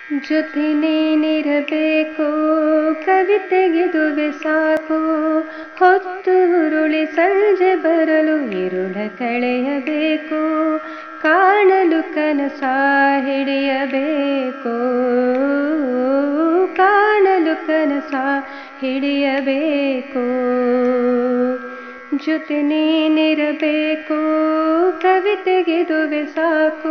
ಜೊತೆ ನೀನಿರಬೇಕು ಕವಿತೆಗಿದುವೆ ಸಾಕು ಹೊತ್ತು ಉರುಳಿ ಸಂಜೆ ಬರಲು ಇರುಳ ಕಳೆಯಬೇಕು ಕಾಣಲು ಕನಸ ಹಿಡಿಯಬೇಕು ಕಾಣಲು ಕನಸ ಹಿಡಿಯಬೇಕು ಜೊತೆ ನೀನಿರಬೇಕು ಕವಿತೆಗಿದುವೆ ಸಾಕು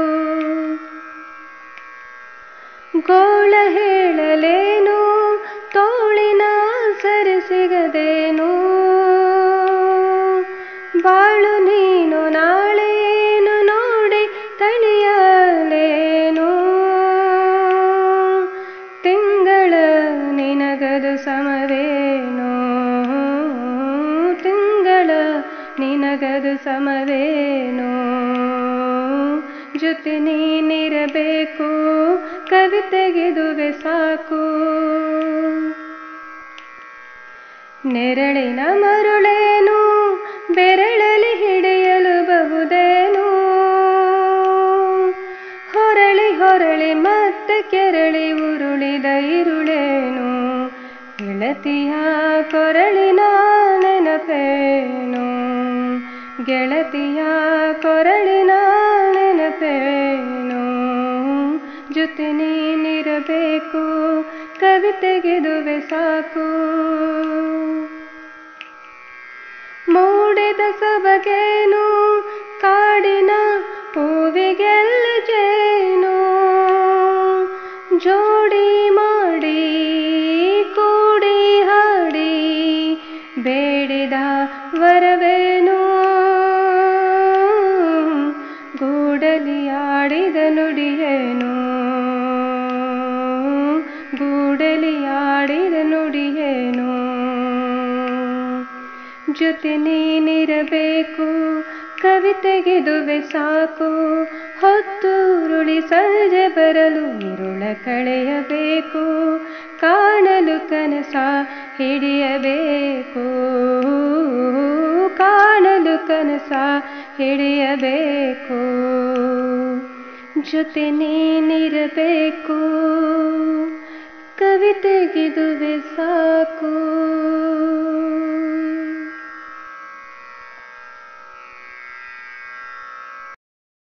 ಗೋಳ ಹೇಳಲೇನು ತೋಳಿನ ಸರಿ ಸಿಗದೇನು ಬಾಳು ನೀನು ನಾಳೇನು ನೋಡಿ ತಣಿಯಲೇನು ತಿಂಗಳ ನಿನಗದು ಸಮವೇನು ತಿಂಗಳ ನಿನಗದು ಸಮವೇನು ಜೊತೆ ನೀನಿರಬೇಕು ಕವಿತೆಗಿದುವೆ ಸಾಕು ನೆರಳಿನ ಮರುಳೇನು ಬೆರಳಲಿ ಹಿಡಿಯಲು ಬಹುದೇನು ಹೊರಳಿ ಹೊರಳಿ ಮತ್ತೆ ಕೆರಳಿ ಉರುಳಿದ ಇರುಳೇನು ಗೆಳತಿಯ ಕೊರಳಿನ ನೆನಪೇನು ಗೆಳತಿಯ ಕೊರಳಿನ ನೆನಪೇನು ಜೊತೆ ನೀನಿರಬೇಕು ಕವಿತೆಗಿದುವೆ ಸಾಕು ಮೂಡಿದ ಸಬಗೇನು ಕಾಡಿನ ಹೂವಿಗೆಲ್ಲ ಜೇನು ಜೋಡಿ ಮಾಡಿ ಕೂಡಿ ಹಾಡಿ ಬೇಡಿದ ವರವೇನು ಗೂಡಲಿ ಆಡಿದ ನುಡಿಯೇನು ಗೂಡಲಿ ಆಡಿದ ನುಡಿಯೇನು ಜೊತೆ ನೀನಿರಬೇಕು ಕವಿತೆಗಿದುವೆ ಸಾಕು ಹೊತ್ತುರುಳಿ ಸಂಜೆ ಬರಲು ಇರುಳ ಕಳೆಯಬೇಕು ಕಾಣಲು ಕನಸ ಹಿಡಿಯಬೇಕು ಕಾಣಲು ಕನಸ ಹಿಡಿಯಬೇಕು ಜೊತೆ ನೀನಿರಬೇಕು ಕವಿತೆಗಿದುವೆ ಸಾಕು